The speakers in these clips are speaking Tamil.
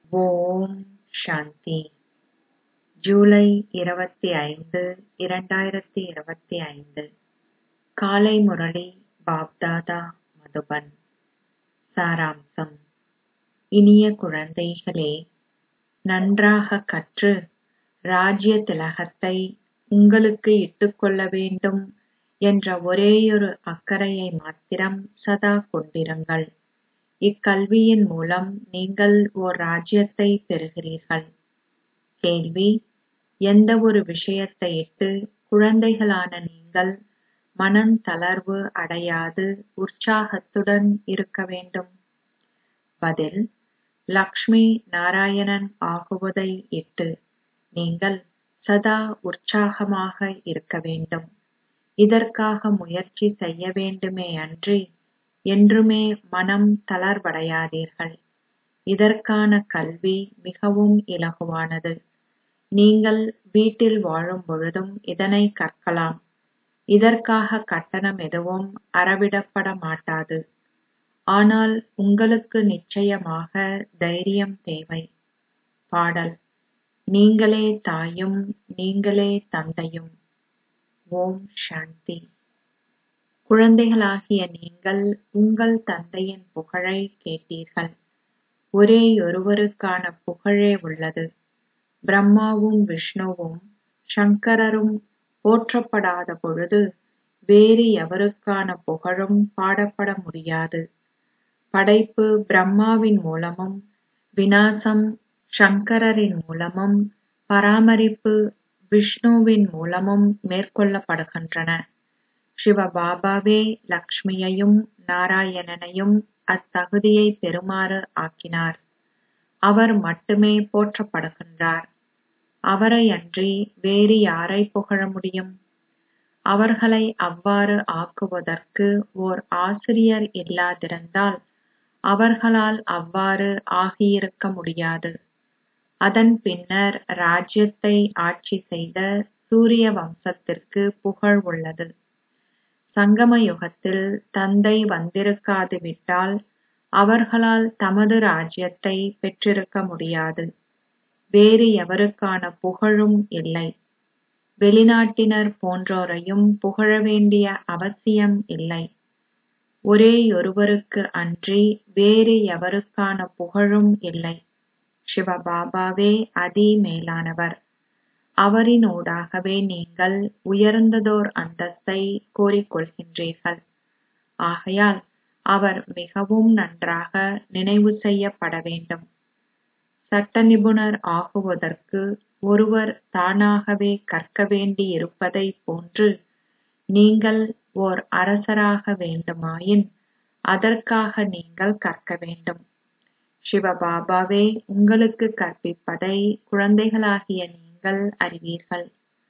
ஓம் சாந்தி ஜூலை இருபத்தி ஐந்து இரண்டாயிரத்தி இருபத்தி ஐந்து காலை முரளி பாப்தாதா மதுபன் சாராம்சம் இனிய குழந்தைகளே நன்றாக கற்று ராஜ்ய திலகத்தை உங்களுக்கு இட்டுக்கொள்ள வேண்டும் என்ற ஒரேயொரு அக்கறையை மாத்திரம் சதா கொண்டிருங்கள் இக்கல்வியின் மூலம் நீங்கள் ஓர் ராஜ்யத்தை பெறுகிறீர்கள் கேள்வி எந்த ஒரு விஷயத்தையிட்டு குழந்தைகளான நீங்கள் மனம் தளர்வு அடையாது உற்சாகத்துடன் இருக்க வேண்டும் பதில் லக்ஷ்மி நாராயணன் ஆகுவதை இட்டு நீங்கள் சதா உற்சாகமாக இருக்க வேண்டும் இதற்காக முயற்சி செய்ய வேண்டுமே அன்றி என்றுமே மனம் தளர்வடையாதீர்கள் இதற்கான கல்வி மிகவும் இலகுவானது நீங்கள் வீட்டில் வாழும் பொழுதும் இதனை கற்கலாம் இதற்காக கட்டணம் எதுவும் அறவிடப்பட மாட்டாது ஆனால் உங்களுக்கு நிச்சயமாக தைரியம் தேவை பாடல் நீங்களே தாயும் நீங்களே தந்தையும் ஓம் சாந்தி குழந்தைகளாகிய நீங்கள் உங்கள் தந்தையின் புகழை கேட்டீர்கள் ஒரேயொருவருக்கான புகழே உள்ளது பிரம்மாவும் விஷ்ணுவும் சங்கரரும் போற்றப்படாத பொழுது வேறு எவருக்கான புகழும் பாடப்பட முடியாது படைப்பு பிரம்மாவின் மூலமும் விநாசம் சங்கரரின் மூலமும் பராமரிப்பு விஷ்ணுவின் மூலமும் மேற்கொள்ளப்படுகின்றன சிவபாபாவே லக்ஷ்மியையும் நாராயணனையும் அத்தகுதியை பெறுமாறு ஆக்கினார் அவர் மட்டுமே போற்றப்படுகின்றார் அவரையன்றி வேறு யாரை புகழ முடியும் அவர்களை அவ்வாறு ஆக்குவதற்கு ஓர் ஆசிரியர் இல்லாதிருந்தால் அவர்களால் அவ்வாறு ஆகியிருக்க முடியாது அதன் பின்னர் ராஜ்யத்தை ஆட்சி செய்த சூரிய வம்சத்திற்கு புகழ் உள்ளது சங்கம யுகத்தில் தந்தை வந்திருக்காது விட்டால் அவர்களால் தமது ராஜ்யத்தை பெற்றிருக்க முடியாது வேறு எவருக்கான புகழும் இல்லை வெளிநாட்டினர் போன்றோரையும் புகழ வேண்டிய அவசியம் இல்லை ஒரேயொருவருக்கு அன்றி வேறு எவருக்கான புகழும் இல்லை சிவபாபாவே அதி மேலானவர் அவரினூடாகவே நீங்கள் உயர்ந்ததோர் அந்தஸ்தை கோரிக்கொள்கின்றீர்கள் ஆகையால் அவர் மிகவும் நன்றாக நினைவு செய்யப்பட வேண்டும் சட்ட நிபுணர் ஆகுவதற்கு ஒருவர் தானாகவே கற்க வேண்டியிருப்பதை போன்று நீங்கள் ஓர் அரசராக வேண்டுமாயின் அதற்காக நீங்கள் கற்க வேண்டும் சிவபாபாவே உங்களுக்கு கற்பிப்பதை குழந்தைகளாகிய நீங்கள் அறிவீர்கள்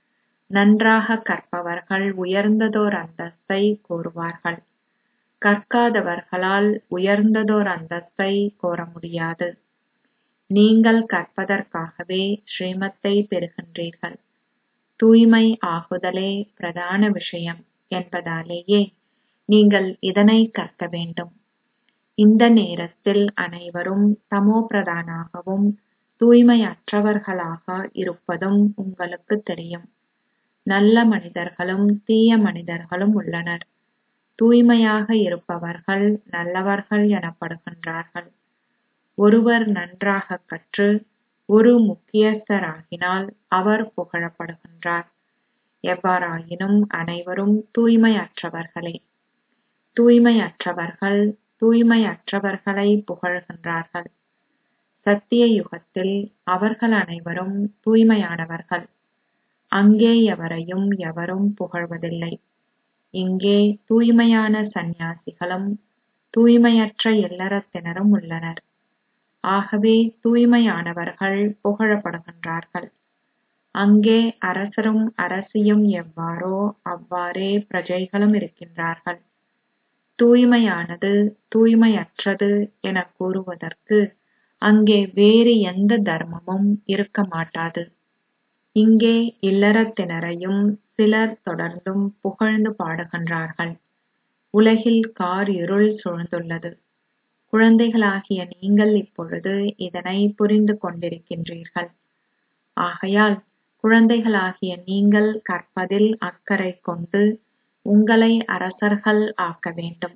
நன்றாக கற்பவர்கள் உயர்ந்ததோர் அந்தஸ்தை கோருவார்கள் கற்காதவர்களால் உயர்ந்ததோர் அந்தஸ்தை கோர முடியாது நீங்கள் கற்பதற்காகவே ஸ்ரீமத்தை பெறுகின்றீர்கள் தூய்மை ஆகுதலே பிரதான விஷயம் என்பதாலேயே நீங்கள் இதனை கற்க வேண்டும் இந்த நேரத்தில் அனைவரும் தமோ பிரதானாகவும் தூய்மையற்றவர்களாக இருப்பதும் உங்களுக்கு தெரியும் நல்ல மனிதர்களும் தீய மனிதர்களும் உள்ளனர் தூய்மையாக இருப்பவர்கள் நல்லவர்கள் எனப்படுகின்றார்கள் ஒருவர் நன்றாக கற்று ஒரு முக்கியஸ்தராகினால் அவர் புகழப்படுகின்றார் எவ்வாறாயினும் அனைவரும் தூய்மையற்றவர்களே தூய்மையற்றவர்கள் தூய்மையற்றவர்களை புகழ்கின்றார்கள் சத்திய யுகத்தில் அவர்கள் அனைவரும் தூய்மையானவர்கள் அங்கே எவரையும் எவரும் புகழ்வதில்லை இங்கே தூய்மையான சந்நியாசிகளும் தூய்மையற்ற இல்லறத்தினரும் உள்ளனர் ஆகவே தூய்மையானவர்கள் புகழப்படுகின்றார்கள் அங்கே அரசரும் அரசியும் எவ்வாறோ அவ்வாறே பிரஜைகளும் இருக்கின்றார்கள் தூய்மையானது தூய்மையற்றது என கூறுவதற்கு அங்கே வேறு எந்த தர்மமும் இருக்க மாட்டாது இங்கே இல்லறத்தினரையும் சிலர் தொடர்ந்தும் புகழ்ந்து பாடுகின்றார்கள் உலகில் கார் இருள் சூழ்ந்துள்ளது குழந்தைகளாகிய நீங்கள் இப்பொழுது இதனை புரிந்து கொண்டிருக்கின்றீர்கள் ஆகையால் குழந்தைகளாகிய நீங்கள் கற்பதில் அக்கறை கொண்டு உங்களை அரசர்கள் ஆக்க வேண்டும்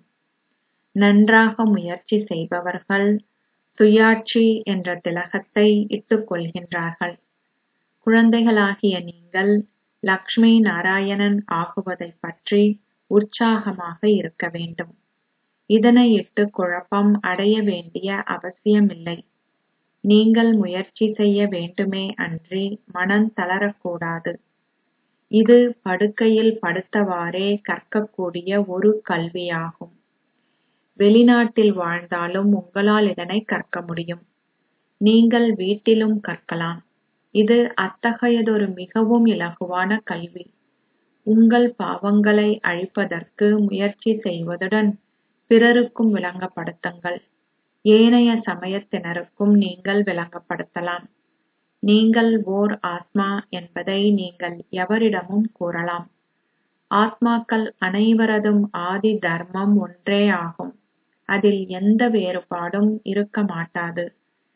நன்றாக முயற்சி செய்பவர்கள் சுயாட்சி என்ற திலகத்தை இட்டுக் கொள்கின்றார்கள் குழந்தைகளாகிய நீங்கள் லக்ஷ்மி நாராயணன் ஆகுவதைப் பற்றி உற்சாகமாக இருக்க வேண்டும் இதனை இட்டு குழப்பம் அடைய வேண்டிய அவசியமில்லை நீங்கள் முயற்சி செய்ய வேண்டுமே அன்றி மனம் தளரக்கூடாது இது படுக்கையில் படுத்தவாறே கற்கக்கூடிய ஒரு கல்வியாகும் வெளிநாட்டில் வாழ்ந்தாலும் உங்களால் இதனை கற்க முடியும் நீங்கள் வீட்டிலும் கற்கலாம் இது அத்தகையதொரு மிகவும் இலகுவான கல்வி உங்கள் பாவங்களை அழிப்பதற்கு முயற்சி செய்வதுடன் பிறருக்கும் விளங்கப்படுத்துங்கள் ஏனைய சமயத்தினருக்கும் நீங்கள் விளங்கப்படுத்தலாம் நீங்கள் ஓர் ஆத்மா என்பதை நீங்கள் எவரிடமும் கூறலாம் ஆத்மாக்கள் அனைவரதும் ஆதி தர்மம் ஒன்றே ஆகும் அதில் எந்த வேறுபாடும் இருக்க மாட்டாது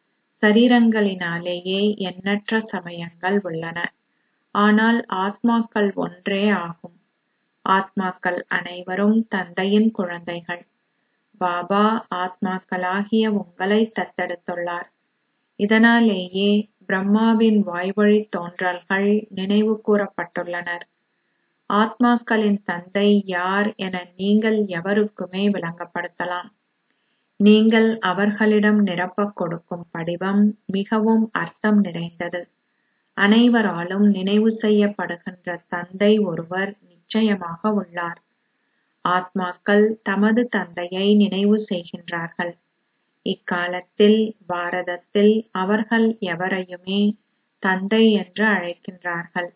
சரீரங்களினாலேயே எண்ணற்ற சமயங்கள் உள்ளன ஆனால் ஆத்மாக்கள் ஒன்றே ஆகும் ஆத்மாக்கள் அனைவரும் தந்தையின் குழந்தைகள் பாபா ஆத்மாக்களாகிய உங்களை தத்தெடுத்துள்ளார் இதனாலேயே பிரம்மாவின் வாய்வழி தோன்றல்கள் நினைவு கூறப்பட்டுள்ளனர் ஆத்மாக்களின் தந்தை யார் என நீங்கள் எவருக்குமே விளங்கப்படுத்தலாம் நீங்கள் அவர்களிடம் நிரப்பக் கொடுக்கும் படிவம் மிகவும் அர்த்தம் நிறைந்தது அனைவராலும் நினைவு செய்யப்படுகின்ற தந்தை ஒருவர் நிச்சயமாக உள்ளார் ஆத்மாக்கள் தமது தந்தையை நினைவு செய்கின்றார்கள் இக்காலத்தில் பாரதத்தில் அவர்கள் எவரையுமே தந்தை என்று அழைக்கின்றார்கள்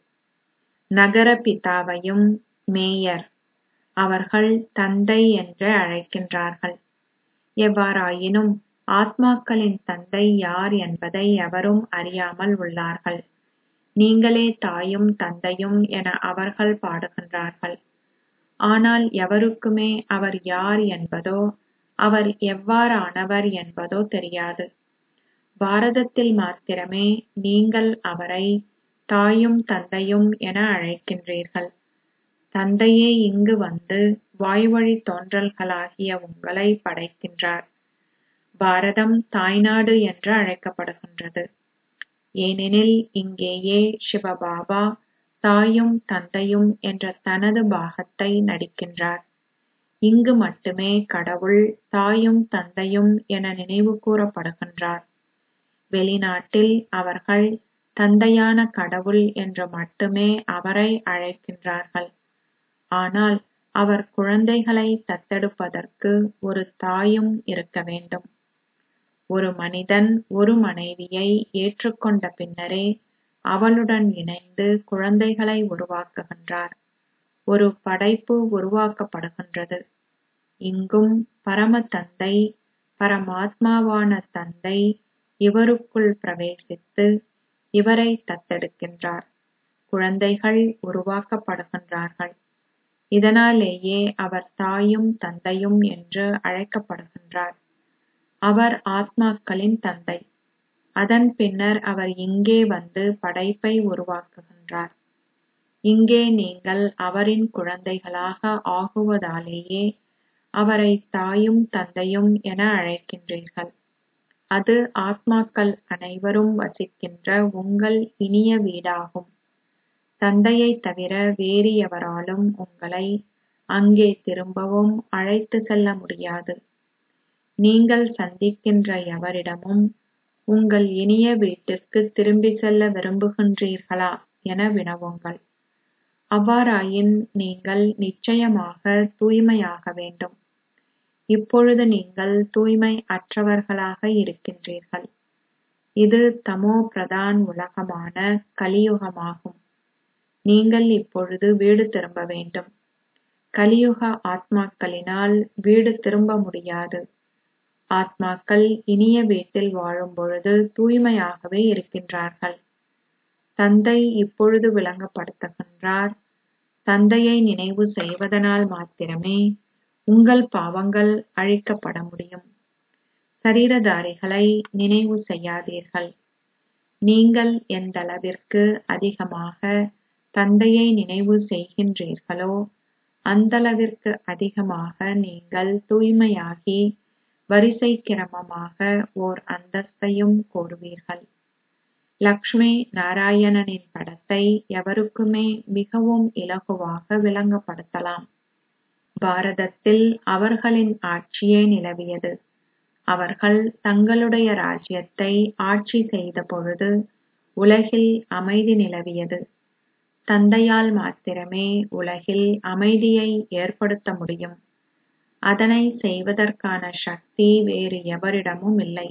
நகர பிதாவையும் மேயர் அவர்கள் தந்தை என்று அழைக்கின்றார்கள் எவ்வாறாயினும் ஆத்மாக்களின் தந்தை யார் என்பதை எவரும் அறியாமல் உள்ளார்கள் நீங்களே தாயும் தந்தையும் என அவர்கள் பாடுகின்றார்கள் ஆனால் எவருக்குமே அவர் யார் என்பதோ அவர் எவ்வாறானவர் என்பதோ தெரியாது பாரதத்தில் மாத்திரமே நீங்கள் அவரை தாயும் தந்தையும் என அழைக்கின்றீர்கள் தந்தையே இங்கு வந்து வாய்வழி தோன்றல்களாகிய உங்களை படைக்கின்றார் பாரதம் தாய்நாடு என்று அழைக்கப்படுகின்றது ஏனெனில் இங்கேயே சிவபாபா தாயும் தந்தையும் என்ற தனது பாகத்தை நடிக்கின்றார் இங்கு மட்டுமே கடவுள் தாயும் தந்தையும் என நினைவு கூறப்படுகின்றார் வெளிநாட்டில் அவர்கள் தந்தையான கடவுள் என்று மட்டுமே அவரை அழைக்கின்றார்கள் ஆனால் அவர் குழந்தைகளை தத்தெடுப்பதற்கு ஒரு தாயும் இருக்க வேண்டும் ஒரு மனிதன் ஒரு மனைவியை ஏற்றுக்கொண்ட பின்னரே அவளுடன் இணைந்து குழந்தைகளை உருவாக்குகின்றார் ஒரு படைப்பு உருவாக்கப்படுகின்றது இங்கும் பரம தந்தை பரமாத்மாவான தந்தை இவருக்குள் பிரவேசித்து இவரை தத்தெடுக்கின்றார் குழந்தைகள் உருவாக்கப்படுகின்றார்கள் இதனாலேயே அவர் தாயும் தந்தையும் என்று அழைக்கப்படுகின்றார் அவர் ஆத்மாக்களின் தந்தை அதன் பின்னர் அவர் இங்கே வந்து படைப்பை உருவாக்குகின்றார் இங்கே நீங்கள் அவரின் குழந்தைகளாக ஆகுவதாலேயே அவரை தாயும் தந்தையும் என அழைக்கின்றீர்கள் அது ஆத்மாக்கள் அனைவரும் வசிக்கின்ற உங்கள் இனிய வீடாகும் தந்தையைத் தவிர வேறு எவராலும் உங்களை அங்கே திரும்பவும் அழைத்து செல்ல முடியாது நீங்கள் சந்திக்கின்ற எவரிடமும் உங்கள் இனிய வீட்டிற்கு திரும்பி செல்ல விரும்புகின்றீர்களா என வினவுங்கள் அவ்வாறாயின் நீங்கள் நிச்சயமாக தூய்மையாக வேண்டும் இப்பொழுது நீங்கள் தூய்மை அற்றவர்களாக இருக்கின்றீர்கள் இது தமோ பிரதான் உலகமான கலியுகமாகும் நீங்கள் இப்பொழுது வீடு திரும்ப வேண்டும் கலியுக ஆத்மாக்களினால் வீடு திரும்ப முடியாது ஆத்மாக்கள் இனிய வீட்டில் வாழும் பொழுது தூய்மையாகவே இருக்கின்றார்கள் தந்தை இப்பொழுது விளங்கப்படுத்துகின்றார் தந்தையை நினைவு செய்வதனால் மாத்திரமே உங்கள் பாவங்கள் அழிக்கப்பட முடியும் சரீரதாரிகளை நினைவு செய்யாதீர்கள் நீங்கள் எந்தளவிற்கு அதிகமாக தந்தையை நினைவு செய்கின்றீர்களோ அந்தளவிற்கு அதிகமாக நீங்கள் தூய்மையாகி வரிசை கிரமமாக ஓர் அந்தஸ்தையும் கோருவீர்கள் லக்ஷ்மி நாராயணனின் படத்தை எவருக்குமே மிகவும் இலகுவாக விளங்கப்படுத்தலாம் பாரதத்தில் அவர்களின் ஆட்சியே நிலவியது அவர்கள் தங்களுடைய ராஜ்யத்தை ஆட்சி செய்த பொழுது உலகில் அமைதி நிலவியது தந்தையால் மாத்திரமே உலகில் அமைதியை ஏற்படுத்த முடியும் அதனை செய்வதற்கான சக்தி வேறு எவரிடமும் இல்லை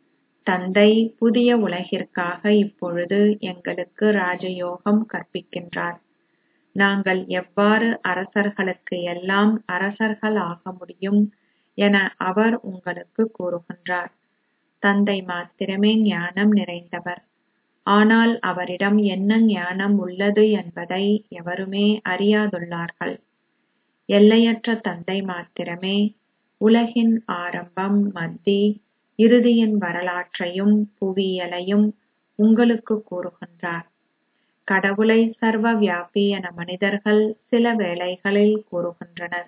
தந்தை புதிய உலகிற்காக இப்பொழுது எங்களுக்கு ராஜயோகம் கற்பிக்கின்றார் நாங்கள் எவ்வாறு அரசர்களுக்கு எல்லாம் அரசர்கள் ஆக முடியும் என அவர் உங்களுக்கு கூறுகின்றார் தந்தை மாத்திரமே ஞானம் நிறைந்தவர் ஆனால் அவரிடம் என்ன ஞானம் உள்ளது என்பதை எவருமே அறியாதுள்ளார்கள் எல்லையற்ற தந்தை மாத்திரமே உலகின் ஆரம்பம் மத்தி இறுதியின் வரலாற்றையும் புவியியலையும் உங்களுக்கு கூறுகின்றார் கடவுளை சர்வ வியாபி என மனிதர்கள் சில வேளைகளில் கூறுகின்றனர்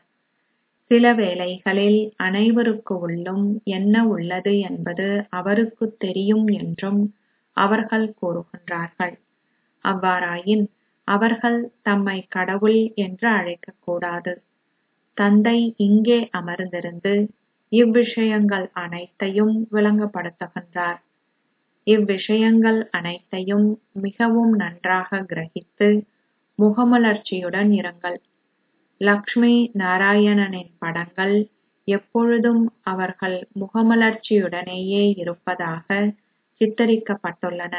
சில வேளைகளில் அனைவருக்கு உள்ளும் என்ன உள்ளது என்பது அவருக்கு தெரியும் என்றும் அவர்கள் கூறுகின்றார்கள் அவ்வாறாயின் அவர்கள் தம்மை கடவுள் என்று அழைக்கக்கூடாது தந்தை இங்கே அமர்ந்திருந்து இவ்விஷயங்கள் அனைத்தையும் விளங்கப்படுத்துகின்றார் இவ்விஷயங்கள் அனைத்தையும் மிகவும் நன்றாக கிரகித்து முகமலர்ச்சியுடன் இருங்கள் லக்ஷ்மி நாராயணனின் படங்கள் எப்பொழுதும் அவர்கள் முகமலர்ச்சியுடனேயே இருப்பதாக சித்தரிக்கப்பட்டுள்ளன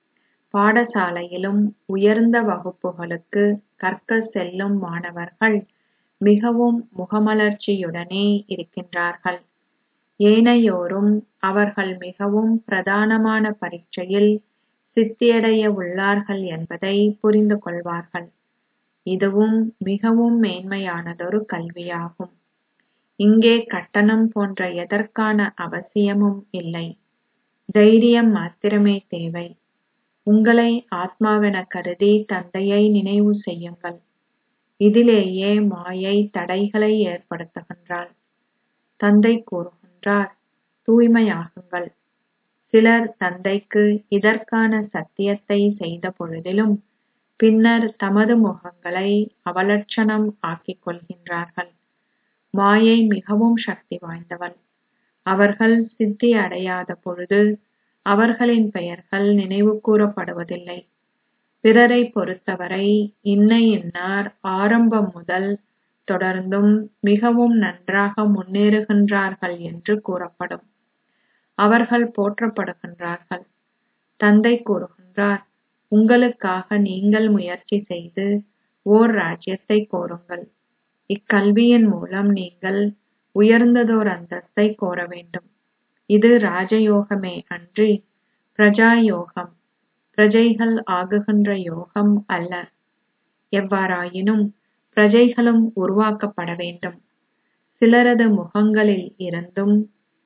பாடசாலையிலும் உயர்ந்த வகுப்புகளுக்கு கற்க செல்லும் மாணவர்கள் மிகவும் முகமலர்ச்சியுடனே இருக்கின்றார்கள் ஏனையோரும் அவர்கள் மிகவும் பிரதானமான பரீட்சையில் சித்தியடைய உள்ளார்கள் என்பதை புரிந்து கொள்வார்கள் இதுவும் மிகவும் மேன்மையானதொரு கல்வியாகும் இங்கே கட்டணம் போன்ற எதற்கான அவசியமும் இல்லை தைரியம் மாத்திரமே தேவை உங்களை ஆத்மாவென கருதி தந்தையை நினைவு செய்யுங்கள் இதிலேயே மாயை தடைகளை ஏற்படுத்துகின்றாள் தந்தை கூறுகின்றார் தூய்மையாகுங்கள் சிலர் தந்தைக்கு இதற்கான சத்தியத்தை செய்த பொழுதிலும் பின்னர் தமது முகங்களை அவலட்சணம் ஆக்கிக் கொள்கின்றார்கள் மாயை மிகவும் சக்தி வாய்ந்தவள் அவர்கள் சித்தி அடையாத பொழுது அவர்களின் பெயர்கள் நினைவு கூறப்படுவதில்லை பிறரை பொறுத்தவரை இன்ன இன்னார் ஆரம்பம் முதல் தொடர்ந்தும் மிகவும் நன்றாக முன்னேறுகின்றார்கள் என்று கூறப்படும் அவர்கள் போற்றப்படுகின்றார்கள் தந்தை கூறுகின்றார் உங்களுக்காக நீங்கள் முயற்சி செய்து ஓர் ராஜ்யத்தை கோருங்கள் இக்கல்வியின் மூலம் நீங்கள் உயர்ந்ததோர் அந்தஸ்தை கோர வேண்டும் இது ராஜயோகமே அன்றி பிரஜா யோகம் பிரஜைகள் ஆகுகின்ற யோகம் அல்ல எவ்வாறாயினும் பிரஜைகளும் உருவாக்கப்பட வேண்டும் சிலரது முகங்களில் இருந்தும்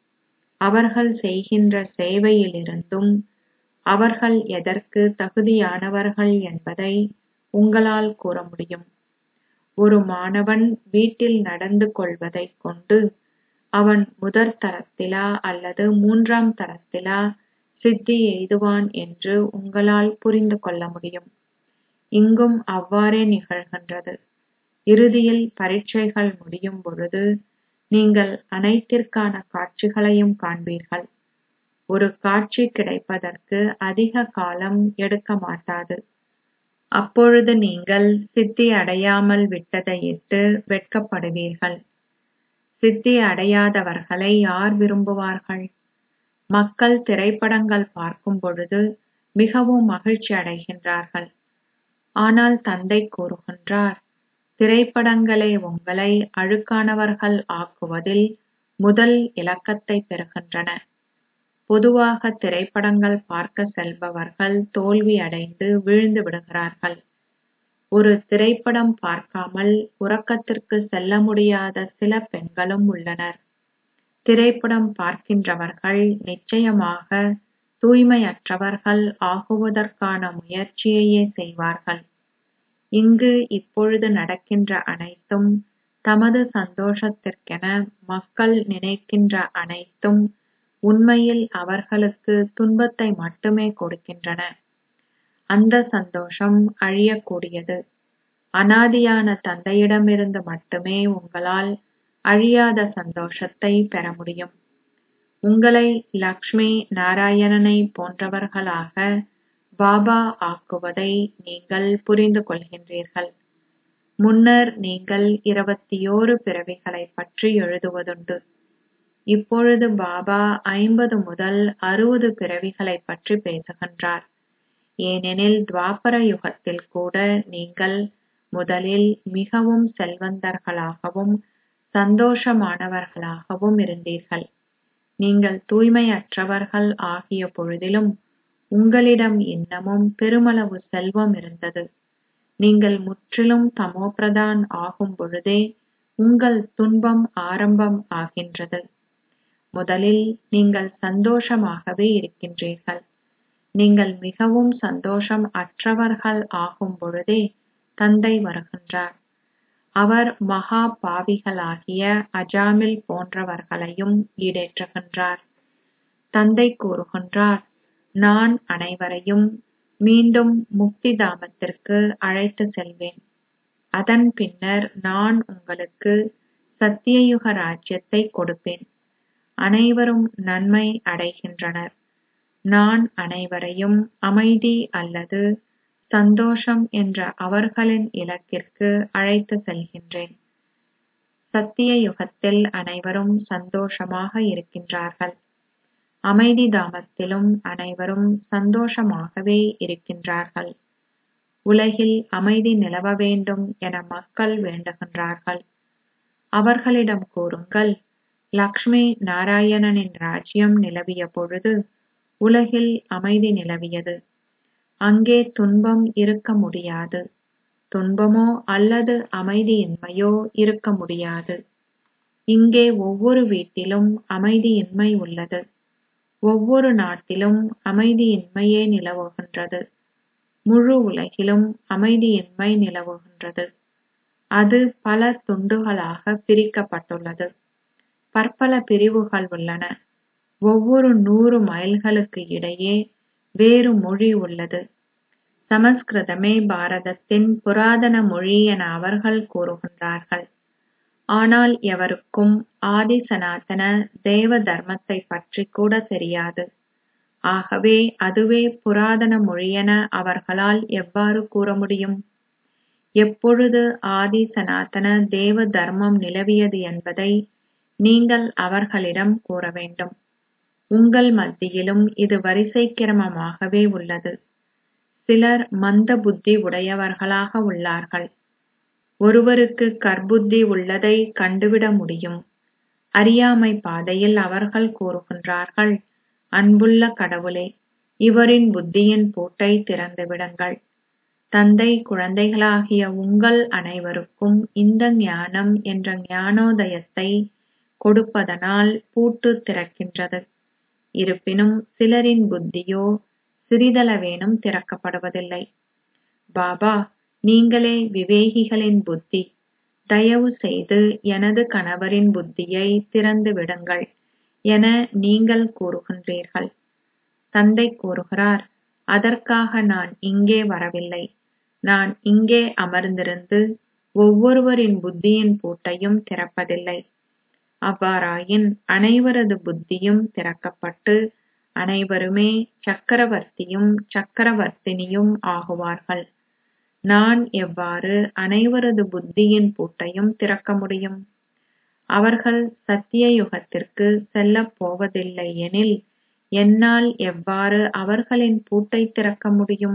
அவர்கள் செய்கின்ற சேவையிலிருந்தும் அவர்கள் எதற்கு தகுதியானவர்கள் என்பதை உங்களால் கூற முடியும் ஒரு மாணவன் வீட்டில் நடந்து கொள்வதைக் கொண்டு அவன் முதற் தரத்திலா அல்லது மூன்றாம் தரத்திலா சித்தி எய்துவான் என்று உங்களால் புரிந்து கொள்ள முடியும் இங்கும் அவ்வாறே நிகழ்கின்றது இறுதியில் பரீட்சைகள் முடியும் பொழுது நீங்கள் அனைத்திற்கான காட்சிகளையும் காண்பீர்கள் ஒரு காட்சி கிடைப்பதற்கு அதிக காலம் எடுக்க மாட்டாது அப்பொழுது நீங்கள் சித்தி அடையாமல் விட்டதையிட்டு வெட்கப்படுவீர்கள் சித்தி அடையாதவர்களை யார் விரும்புவார்கள் மக்கள் திரைப்படங்கள் பார்க்கும் பொழுது மிகவும் மகிழ்ச்சி அடைகின்றார்கள் ஆனால் தந்தை கூறுகின்றார் திரைப்படங்களே உங்களை அழுக்கானவர்கள் ஆக்குவதில் முதல் இலக்கத்தை பெறுகின்றன பொதுவாக திரைப்படங்கள் பார்க்க செல்பவர்கள் தோல்வி அடைந்து வீழ்ந்து விடுகிறார்கள் ஒரு திரைப்படம் பார்க்காமல் உறக்கத்திற்கு செல்ல முடியாத சில பெண்களும் உள்ளனர் திரைப்படம் பார்க்கின்றவர்கள் நிச்சயமாக தூய்மையற்றவர்கள் ஆகுவதற்கான முயற்சியையே செய்வார்கள் இங்கு இப்பொழுது நடக்கின்ற அனைத்தும் தமது சந்தோஷத்திற்கென மக்கள் நினைக்கின்ற அனைத்தும் உண்மையில் அவர்களுக்கு துன்பத்தை மட்டுமே கொடுக்கின்றன அந்த சந்தோஷம் அழியக்கூடியது அனாதியான தந்தையிடமிருந்து மட்டுமே உங்களால் அழியாத சந்தோஷத்தை பெற முடியும் உங்களை லக்ஷ்மி நாராயணனை போன்றவர்களாக பாபா ஆக்குவதை நீங்கள் புரிந்து கொள்கின்றீர்கள் முன்னர் நீங்கள் இருபத்தியோரு பிறவிகளைப் பற்றி எழுதுவதுண்டு இப்பொழுது பாபா ஐம்பது முதல் அறுபது பிறவிகளைப் பற்றி பேசுகின்றார் ஏனெனில் துவாபர யுகத்தில் கூட நீங்கள் முதலில் மிகவும் செல்வந்தர்களாகவும் சந்தோஷமானவர்களாகவும் இருந்தீர்கள் நீங்கள் தூய்மையற்றவர்கள் ஆகிய பொழுதிலும் உங்களிடம் இன்னமும் பெருமளவு செல்வம் இருந்தது நீங்கள் முற்றிலும் தமோபிரதான் ஆகும் பொழுதே உங்கள் துன்பம் ஆரம்பம் ஆகின்றது முதலில் நீங்கள் சந்தோஷமாகவே இருக்கின்றீர்கள் நீங்கள் மிகவும் சந்தோஷம் அற்றவர்கள் ஆகும் பொழுதே தந்தை வருகின்றார் அவர் மகா பாவிகளாகிய அஜாமில் போன்றவர்களையும் ஈடேற்றுகின்றார் தந்தை கூறுகின்றார் நான் அனைவரையும் மீண்டும் முக்தி தாமத்திற்கு அழைத்து செல்வேன் அதன் பின்னர் நான் உங்களுக்கு சத்தியயுக ராஜ்யத்தை கொடுப்பேன் அனைவரும் நன்மை அடைகின்றனர் நான் அனைவரையும் அமைதி அல்லது சந்தோஷம் என்ற அவர்களின் இலக்கிற்கு அழைத்து செல்கின்றேன் சத்திய யுகத்தில் அனைவரும் சந்தோஷமாக இருக்கின்றார்கள் அமைதி தாமத்திலும் அனைவரும் சந்தோஷமாகவே இருக்கின்றார்கள் உலகில் அமைதி நிலவ வேண்டும் என மக்கள் வேண்டுகின்றார்கள் அவர்களிடம் கூறுங்கள் லக்ஷ்மி நாராயணனின் ராஜ்யம் நிலவிய பொழுது உலகில் அமைதி நிலவியது அங்கே துன்பம் இருக்க முடியாது துன்பமோ அல்லது அமைதியின்மையோ இருக்க முடியாது இங்கே ஒவ்வொரு வீட்டிலும் அமைதியின்மை உள்ளது ஒவ்வொரு நாட்டிலும் அமைதியின்மையே நிலவுகின்றது முழு உலகிலும் அமைதியின்மை நிலவுகின்றது அது பல துண்டுகளாக பிரிக்கப்பட்டுள்ளது பற்பல பிரிவுகள் உள்ளன ஒவ்வொரு நூறு மைல்களுக்கு இடையே வேறு மொழி உள்ளது சமஸ்கிருதமே பாரதத்தின் புராதன மொழி என அவர்கள் கூறுகின்றார்கள் ஆனால் எவருக்கும் ஆதி சனாதன தேவ தர்மத்தை பற்றி கூட தெரியாது ஆகவே அதுவே புராதன மொழியென அவர்களால் எவ்வாறு கூற முடியும் எப்பொழுது ஆதி சனாதன தேவ தர்மம் நிலவியது என்பதை நீங்கள் அவர்களிடம் கூற வேண்டும் உங்கள் மத்தியிலும் இது வரிசை கிரமமாகவே உள்ளது சிலர் மந்த புத்தி உடையவர்களாக உள்ளார்கள் ஒருவருக்கு கர்ப்புத்தி உள்ளதை கண்டுவிட முடியும் அறியாமை பாதையில் அவர்கள் கூறுகின்றார்கள் அன்புள்ள கடவுளே இவரின் புத்தியின் பூட்டை திறந்து விடுங்கள் தந்தை குழந்தைகளாகிய உங்கள் அனைவருக்கும் இந்த ஞானம் என்ற ஞானோதயத்தை கொடுப்பதனால் பூட்டு திறக்கின்றது இருப்பினும் சிலரின் புத்தியோ சிறிதளவேனும் திறக்கப்படுவதில்லை பாபா நீங்களே விவேகிகளின் புத்தி தயவு செய்து எனது கணவரின் புத்தியை திறந்து விடுங்கள் என நீங்கள் கூறுகின்றீர்கள் தந்தை கூறுகிறார் அதற்காக நான் இங்கே வரவில்லை நான் இங்கே அமர்ந்திருந்து ஒவ்வொருவரின் புத்தியின் பூட்டையும் திறப்பதில்லை அவ்வாறாயின் அனைவரது புத்தியும் திறக்கப்பட்டு அனைவருமே சக்கரவர்த்தியும் சக்கரவர்த்தினியும் ஆகுவார்கள் நான் எவ்வாறு அனைவரது புத்தியின் பூட்டையும் திறக்க முடியும் அவர்கள் சத்திய யுகத்திற்கு செல்லப் போவதில்லை எனில் என்னால் எவ்வாறு அவர்களின் பூட்டை திறக்க முடியும்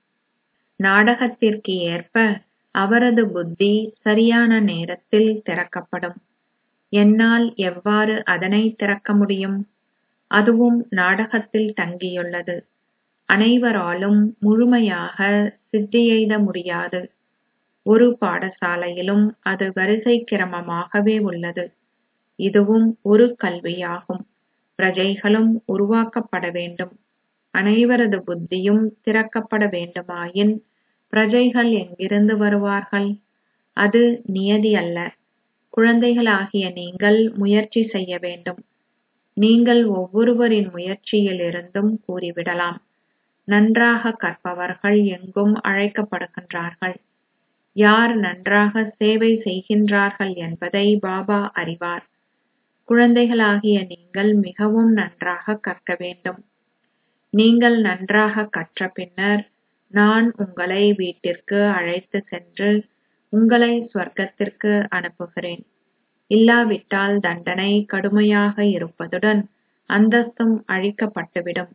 நாடகத்திற்கு ஏற்ப அவரது புத்தி சரியான நேரத்தில் திறக்கப்படும் என்னால் எவ்வாறு அதனை திறக்க முடியும் அதுவும் நாடகத்தில் தங்கியுள்ளது அனைவராலும் முழுமையாக சித்தியெய்த முடியாது ஒரு பாடசாலையிலும் அது வரிசை கிரமமாகவே உள்ளது இதுவும் ஒரு கல்வியாகும் பிரஜைகளும் உருவாக்கப்பட வேண்டும் அனைவரது புத்தியும் திறக்கப்பட வேண்டுமாயின் பிரஜைகள் எங்கிருந்து வருவார்கள் அது நியதி அல்ல குழந்தைகளாகிய நீங்கள் முயற்சி செய்ய வேண்டும் நீங்கள் ஒவ்வொருவரின் முயற்சியிலிருந்தும் கூறிவிடலாம் நன்றாக கற்பவர்கள் எங்கும் அழைக்கப்படுகின்றார்கள் யார் நன்றாக சேவை செய்கின்றார்கள் என்பதை பாபா அறிவார் குழந்தைகளாகிய நீங்கள் மிகவும் நன்றாக கற்க வேண்டும் நீங்கள் நன்றாக கற்ற பின்னர் நான் உங்களை வீட்டிற்கு அழைத்து சென்று உங்களை ஸ்வர்க்கத்திற்கு அனுப்புகிறேன் இல்லாவிட்டால் தண்டனை கடுமையாக இருப்பதுடன் அந்தஸ்தும் அழிக்கப்பட்டுவிடும்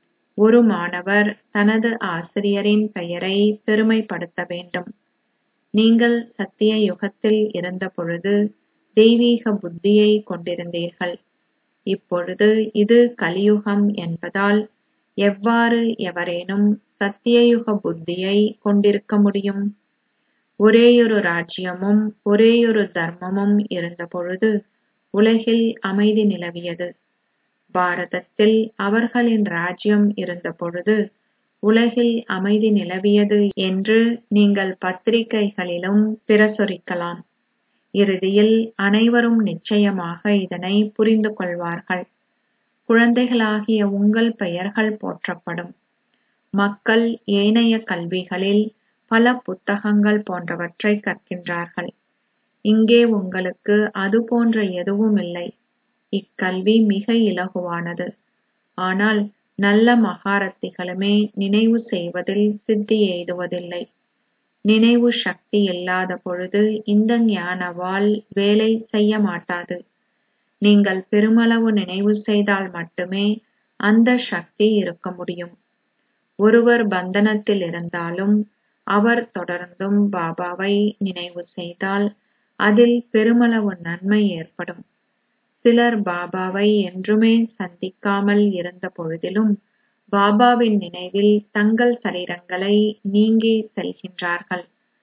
ஒரு மாணவர் தனது ஆசிரியரின் பெயரை பெருமைப்படுத்த வேண்டும் நீங்கள் சத்திய யுகத்தில் இருந்தபொழுது தெய்வீக புத்தியை கொண்டிருந்தீர்கள் இப்பொழுது இது கலியுகம் என்பதால் எவ்வாறு எவரேனும் சத்தியயுக புத்தியை கொண்டிருக்க முடியும் ஒரேயொரு ராஜ்யமும் ஒரேயொரு தர்மமும் இருந்தபொழுது உலகில் அமைதி நிலவியது பாரதத்தில் அவர்களின் ராஜ்யம் இருந்தபொழுது உலகில் அமைதி நிலவியது என்று நீங்கள் பத்திரிகைகளிலும் பிரசுரிக்கலாம் இறுதியில் அனைவரும் நிச்சயமாக இதனை புரிந்து கொள்வார்கள் குழந்தைகளாகிய உங்கள் பெயர்கள் போற்றப்படும் மக்கள் ஏனைய கல்விகளில் பல புத்தகங்கள் போன்றவற்றை கற்கின்றார்கள் இங்கே உங்களுக்கு அது போன்ற எதுவும் இல்லை இக்கல்வி மிக இலகுவானது ஆனால் நல்ல மகாரத்திகளுமே நினைவு செய்வதில் சித்தி எய்துவதில்லை நினைவு சக்தி இல்லாத பொழுது இந்த ஞானவால் வேலை செய்ய மாட்டாது நீங்கள் பெருமளவு நினைவு செய்தால் மட்டுமே அந்த சக்தி இருக்க முடியும் ஒருவர் பந்தனத்தில் இருந்தாலும் அவர் தொடர்ந்தும் பாபாவை நினைவு செய்தால் அதில் பெருமளவு நன்மை ஏற்படும் சிலர் பாபாவை என்றுமே சந்திக்காமல் இருந்த பொழுதிலும் பாபாவின் நினைவில் தங்கள் சரீரங்களை நீங்கி செல்கின்றார்கள்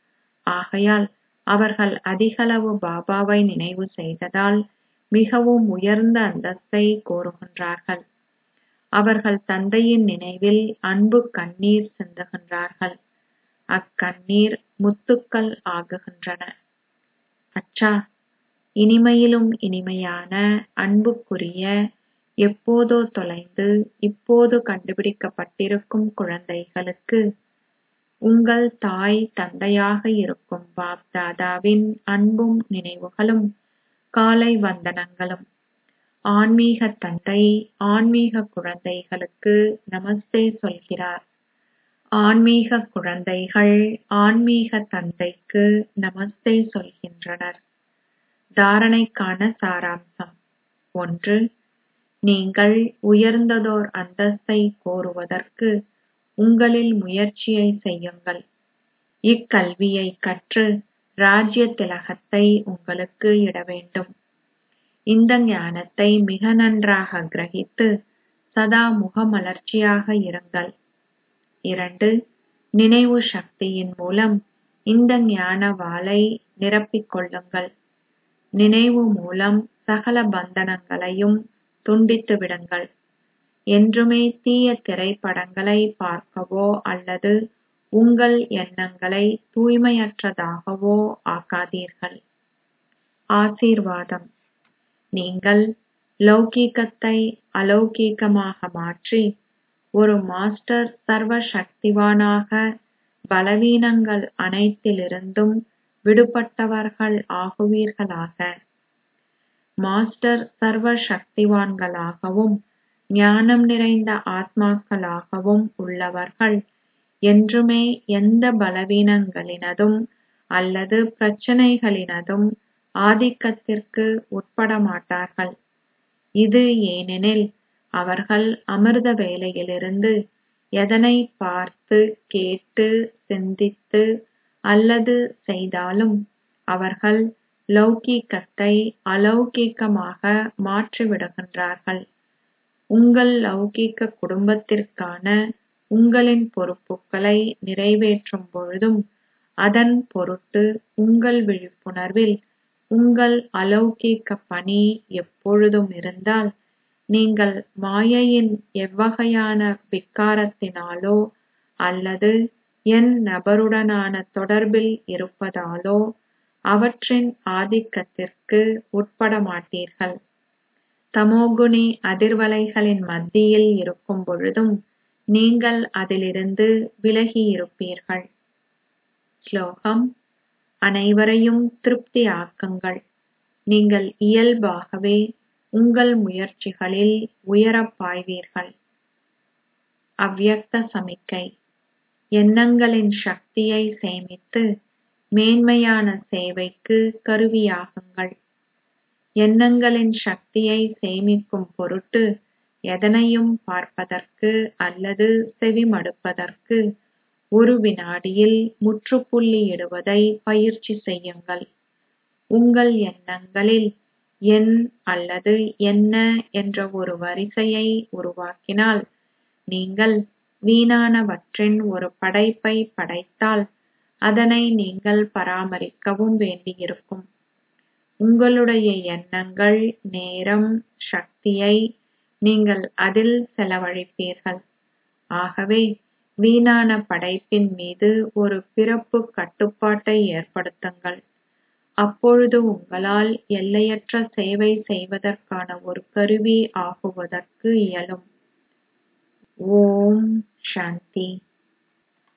ஆகையால் அவர்கள் அதிகளவு பாபாவை நினைவு செய்ததால் மிகவும் உயர்ந்த அந்தஸ்தை கோருகின்றார்கள் அவர்கள் தந்தையின் நினைவில் அன்பு கண்ணீர் சிந்துகின்றார்கள் அக்கண்ணீர் முத்துக்கள் ஆகுகின்றன அச்சா இனிமையிலும் இனிமையான அன்புக்குரிய எப்போதோ தொலைந்து இப்போது கண்டுபிடிக்கப்பட்டிருக்கும் குழந்தைகளுக்கு உங்கள் தாய் தந்தையாக இருக்கும் பாப் தாதாவின் அன்பும் நினைவுகளும் காலை வந்தனங்களும் ஆன்மீக தந்தை ஆன்மீக குழந்தைகளுக்கு நமஸ்தே சொல்கிறார் ஆன்மீக குழந்தைகள் ஆன்மீக தந்தைக்கு நமஸ்தே சொல்கின்றனர் தாரணைக்கான சாராம்சம் ஒன்று நீங்கள் உயர்ந்ததோர் அந்தஸ்தை கோருவதற்கு உங்களில் முயற்சியை செய்யுங்கள் இக்கல்வியை கற்று ராஜ்ய திலகத்தை உங்களுக்கு இட வேண்டும் இந்த ஞானத்தை மிக நன்றாக கிரகித்து சதா முகமலர்ச்சியாக இருங்கள் இரண்டு நினைவு சக்தியின் மூலம் இந்த ஞான வாளை நிரப்பிக் கொள்ளுங்கள் நினைவு மூலம் சகல பந்தனங்களையும் துண்டித்து விடுங்கள் என்றுமே தீய திரைப்படங்களை பார்க்கவோ அல்லது உங்கள் எண்ணங்களை தூய்மையற்றதாகவோ ஆக்காதீர்கள் ஆசீர்வாதம் நீங்கள் லௌகீகத்தை அலௌகீகமாக மாற்றி ஒரு மாஸ்டர் சர்வ சக்திவானாக பலவீனங்கள் அனைத்திலிருந்தும் விடுபட்டவர்கள் ஆகுவீர்களாக மாஸ்டர் சர்வ சக்திவான்களாகவும் ஞானம் நிறைந்த ஆத்மாக்களாகவும் உள்ளவர்கள் என்றுமே எந்த பலவீனங்களினதும் அல்லது பிரச்சனைகளினதும் ஆதிக்கத்திற்கு உட்பட மாட்டார்கள் இது ஏனெனில் அவர்கள் அமிர்த வேலையிலிருந்து எதனை பார்த்து கேட்டு சிந்தித்து அல்லது செய்தாலும் அவர்கள் லௌகீகத்தை அலௌகீகமாக மாற்றிவிடுகின்றார்கள் உங்கள் லௌகீக குடும்பத்திற்கான உங்களின் பொறுப்புகளை நிறைவேற்றும் பொழுதும் அதன் பொருட்டு உங்கள் விழிப்புணர்வில் உங்கள் அலௌகிக பணி எப்பொழுதும் இருந்தால் நீங்கள் மாயையின் எவ்வகையான விகாரத்தினாலோ அல்லது என் நபருடனான தொடர்பில் இருப்பதாலோ அவற்றின் ஆதிக்கத்திற்கு உட்படமாட்டீர்கள் தமோகுணி அதிர்வலைகளின் மத்தியில் இருக்கும் பொழுதும் நீங்கள் அதிலிருந்து விலகியிருப்பீர்கள் ஸ்லோகம் அனைவரையும் திருப்தி ஆக்குங்கள் நீங்கள் இயல்பாகவே உங்கள் முயற்சிகளில் உயரப் பாய்வீர்கள் அவ்யக்த சமிக்கை எண்ணங்களின் சக்தியை சேமித்து மேன்மையான சேவைக்கு கருவியாகுங்கள் எண்ணங்களின் சக்தியை சேமிக்கும் பொருட்டு எதனையும் பார்ப்பதற்கு அல்லது செவிமடுப்பதற்கு ஒரு வினாடியில் முற்றுப்புள்ளியிடுவதை பயிற்சி செய்யுங்கள் உங்கள் எண்ணங்களில் என் அல்லது என்ன என்ற ஒரு வரிசையை உருவாக்கினால் நீங்கள் வீணானவற்றின் ஒரு படைப்பை படைத்தால் அதனை நீங்கள் பராமரிக்கவும் வேண்டியிருக்கும் உங்களுடைய எண்ணங்கள் நேரம் சக்தியை நீங்கள் அதில் செலவழிப்பீர்கள் ஆகவே வீணான படைப்பின் மீது ஒரு பிறப்பு கட்டுப்பாட்டை ஏற்படுத்துங்கள் அப்பொழுது உங்களால் எல்லையற்ற சேவை செய்வதற்கான ஒரு கருவி ஆகுவதற்கு இயலும் ஓம் சாந்தி